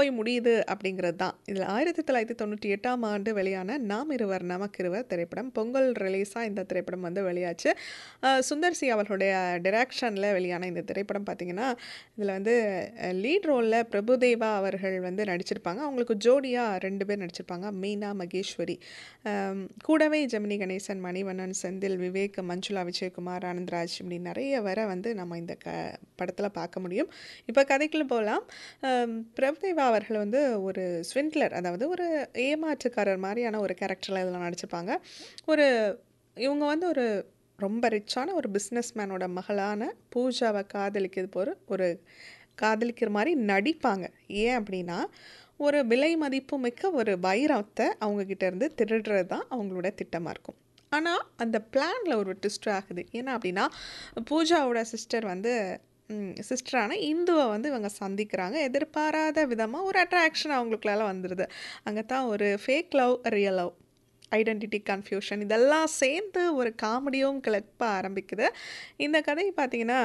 போய் முடியுது அப்படிங்கிறது தான் இதில் ஆயிரத்தி தொள்ளாயிரத்தி தொண்ணூற்றி எட்டாம் ஆண்டு வெளியான நாம் இருவர் நமக்கிருவர் திரைப்படம் பொங்கல் ரிலீஸாக இந்த திரைப்படம் வந்து வெளியாச்சு அஹ் சுந்தர் சி அவர்களுடைய டிரெக்ஷனில் வெளியான இந்த திரைப்படம் பார்த்திங்கன்னா இதில் வந்து லீட் ரோலில் பிரபுதேவா அவர்கள் வந்து நடிச்சிருப்பாங்க அவங்களுக்கு ஜோடியாக ரெண்டு பேர் நடிச்சிருப்பாங்க மீனா மகேஸ்வரி அம், கூடவே ஜெமினி கணேசன் மணிவண்ணன் செந்தில் விவேக் மஞ்சுளா விஜயகுமார் ஆனந்த்ராஜ் இப்படி நிறைய வர வந்து நம்ம இந்த க படத்தில் பார்க்க முடியும் இப்போ கதைக்குள்ள போகலாம் பிரபுதேவா அவர்கள் வந்து ஒரு ஸ்விண்ட்லர் அதாவது ஒரு ஏமாற்றுக்காரர் மாதிரியான ஒரு கேரக்டரில் இதில் நடிச்சிருப்பாங்க ஒரு இவங்க வந்து ஒரு ரொம்ப ரிச்சான ஒரு பிஸ்னஸ்மேனோட மகளான பூஜாவை காதலிக்கிறது போகிற ஒரு காதலிக்கிற மாதிரி நடிப்பாங்க ஏன் அப்படின்னா ஒரு விலை மதிப்பு மிக்க ஒரு வைரத்தை அவங்கக்கிட்ட இருந்து திருடுறது தான் அவங்களோட திட்டமாக இருக்கும் ஆனால் அந்த பிளானில் ஒரு ட்விஸ்ட் ஆகுது ஏன்னா அப்படின்னா பூஜாவோட சிஸ்டர் வந்து சிஸ்டரான இந்துவை வந்து இவங்க சந்திக்கிறாங்க எதிர்பாராத விதமாக ஒரு அட்ராக்ஷன் அவங்களுக்குள்ளால வந்துடுது அங்கே தான் ஒரு fake love real love identity confusion இதெல்லாம் சேர்ந்து ஒரு காமெடியும் கிளப்ப ஆரம்பிக்குது இந்த கதை பார்த்தீங்கன்னா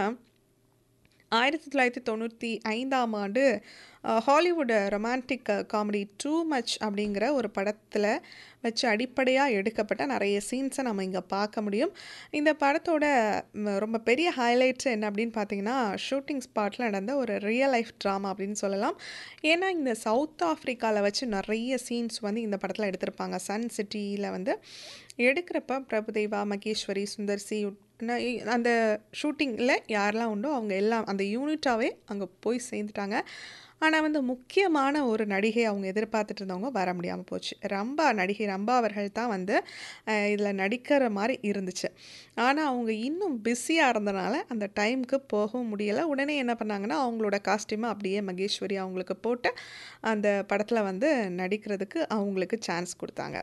ஆயிரத்தி தொள்ளாயிரத்தி தொண்ணூற்றி ஐந்தாம் ஆண்டு அஹ், Hollywood romantic comedy too much அப்படிங்கிற ஒரு படத்தில் வச்சு அடிப்படையாக எடுக்கப்பட்ட நிறைய சீன்ஸை நம்ம இங்கே பார்க்க முடியும் இந்த படத்தோட ம், ரொம்ப பெரிய ஹைலைட்ஸ் என்ன அப்படின்னு பார்த்தீங்கன்னா ஷூட்டிங் ஸ்பாட்டில் நடந்த ஒரு ரியல் லைஃப் ட்ராமா அப்படின்னு சொல்லலாம் ஏன்னா இந்த சவுத் ஆஃப்ரிக்காவில் வச்சு நிறைய சீன்ஸ் வந்து இந்த படத்தில் எடுத்திருப்பாங்க சன் சிட்டியில் வந்து எடுக்கிறப்ப பிரபுதேவா மகேஸ்வரி சுந்தர்சி ந- இ- அந்த ஷூட்டிங்கில் யாரெல்லாம் உண்டோ அவங்க எல்லாம் அந்த யூனிட்டாகவே அங்கே போய் சேர்ந்துட்டாங்க ஆனால் வந்து முக்கியமான ஒரு நடிகை அவங்க எதிர்பார்த்துட்டு இருந்தவங்க வர முடியாமல் போச்சு ரம்பா நடிகை ரம்பா அவர்கள் தான் வந்து இதில் நடிக்கிற மாதிரி இருந்துச்சு ஆனால் அவங்க இன்னும் பிஸியாக இருந்தனால அந்த டைமுக்கு போகவும் முடியலை உடனே என்ன பண்ணாங்கன்னா அவங்களோட காஸ்டியூமை அப்படியே மகேஸ்வரி அவங்களுக்கு போட்டு அந்த படத்தில் வந்து நடிக்கிறதுக்கு அவங்களுக்கு சான்ஸ் கொடுத்தாங்க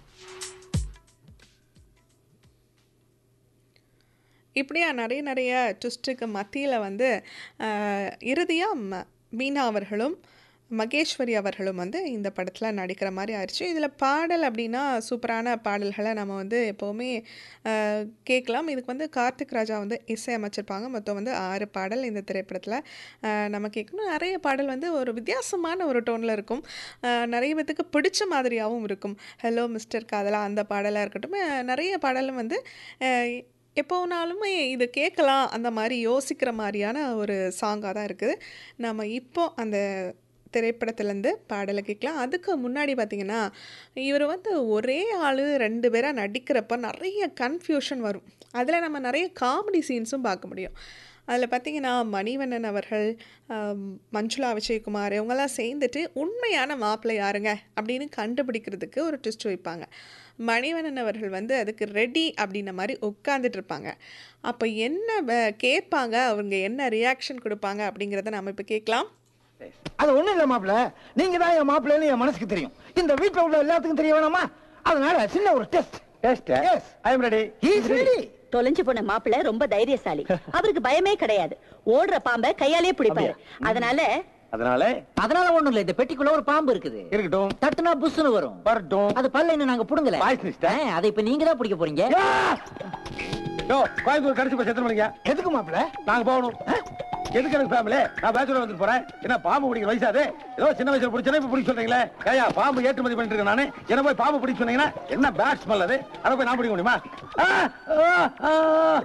இப்படியா நிறைய நிறைய ட்விஸ்ட்டுக்கு மத்தியில் வந்து இறுதியாக மீனா அவர்களும் மகேஸ்வரி அவர்களும் வந்து இந்த படத்தில் நடிக்கிற மாதிரி ஆயிடுச்சு இதில் பாடல் அப்படின்னா சூப்பரான பாடல்களை நம்ம வந்து எப்போவுமே அஹ், கேட்கலாம் இதுக்கு வந்து கார்த்திக் ராஜா வந்து இசையமைச்சிருப்பாங்க மொத்தம் வந்து ஆறு பாடல் இந்த திரைப்படத்தில் அஹ், நம்ம கேட்கணும் நிறைய பாடல் வந்து ஒரு வித்தியாசமான ஒரு டோனில் இருக்கும் அஹ், நிறைய பேத்துக்கு பிடிச்ச மாதிரியாகவும் இருக்கும் ஹலோ மிஸ்டர் காதலா அந்த பாடலாக இருக்கட்டும் அஹ், நிறைய பாடலும் வந்து அஹ், எப்போனாலுமே இது கேட்கலாம் அந்த மாதிரி யோசிக்கிற மாதிரியான ஒரு சாங்காக தான் இருக்குது நம்ம இப்போ அந்த திரைப்படத்துலேருந்து பாடலை கேட்கலாம் அதுக்கு முன்னாடி பார்த்தீங்கன்னா இவர் வந்து ஒரே ஆள் ரெண்டு பேராக நடிக்கிறப்ப நிறைய கன்ஃபியூஷன் வரும் அதில் நம்ம நிறைய காமெடி சீன்ஸும் பார்க்க முடியும் அதில் பார்த்தீங்கன்னா மணிவண்ணன் அவர்கள் ஆம், மஞ்சுளா விஜயகுமார் இவங்கெல்லாம் சேர்ந்துட்டு உண்மையான மாப்பிள்ளை யாருங்க அப்படின்னு கண்டுபிடிக்கிறதுக்கு ஒரு ட்விஸ்ட் வைப்பாங்க மணிவண்ணன் அவர்கள் வந்து அதுக்கு ரெடி அப்படின்ன மாதிரி உட்காந்துட்டு இருப்பாங்க அப்போ என்ன வ- கேட்பாங்க அவங்க என்ன ரியாக்ஷன் கொடுப்பாங்க அப்படிங்கிறத நம்ம இப்போ கேட்கலாம் அது ஒண்ணும் இல்ல மாப்பிள நீங்க தான் என் மாப்பிள்ளைன்னு என் மனசுக்கு தெரியும் இந்த வீட்ல உள்ள எல்லாத்துக்கும் தெரிய வேணாமா அதனால சின்ன ஒரு test test yes I am ready is ready தொலைஞ்சு போன மாப்பிள்ளை ரொம்ப தைரியசாலி அவருக்கு பயமே கிடையாது ஓடுற பாம்பை கையாலே பிடிப்பாரு அதனால அதனால அதனால ஒண்ணும் இல்ல இந்த பெட்டிக்குள்ள ஒரு பாம்பு இருக்குது இருக்கட்டும் தட்டுனா புஷ்னு வரும் வரட்டும் அது பல்ல இன்னும் நாங்க புடுங்கல Voice mister. ஆ, அதை இப்ப நீங்க தான் பிடிக்க போறீங்க யோ கோயம்புத்தூர் கடைசி பஸ் எத்தனை மணிங்க எதுக்கு மாப்பிள நாங்க போகணும் ஆ? எதுக்கு எனக்கு ஃபேமிலி நான் பேச்சுலர் வந்துட்டு போறேன் என்ன பாம்பு பிடிக்கிற வயசாது ஏதோ சின்ன வயசுல பிடிச்சா இப்ப பிடிக்க சொல்றீங்களே ஏயா பாம்பு ஏற்றுமதி பண்ணிட்டு இருக்கேன் நானு என்ன போய் பாம்பு பிடிக்க சொன்னீங்கன்னா என்ன பேட் ஸ்மெல் அது அதை போய் நான் பிடிக்க முடியுமா ஆ, ஆ, ஆ.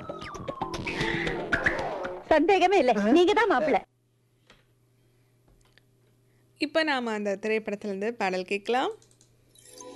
சந்தேகமே இல்ல நீங்க தான் மாப்பிள்ளை இப்போ நாம் அந்த திரைப்படத்துலேருந்து பாடல் கேட்கலாம்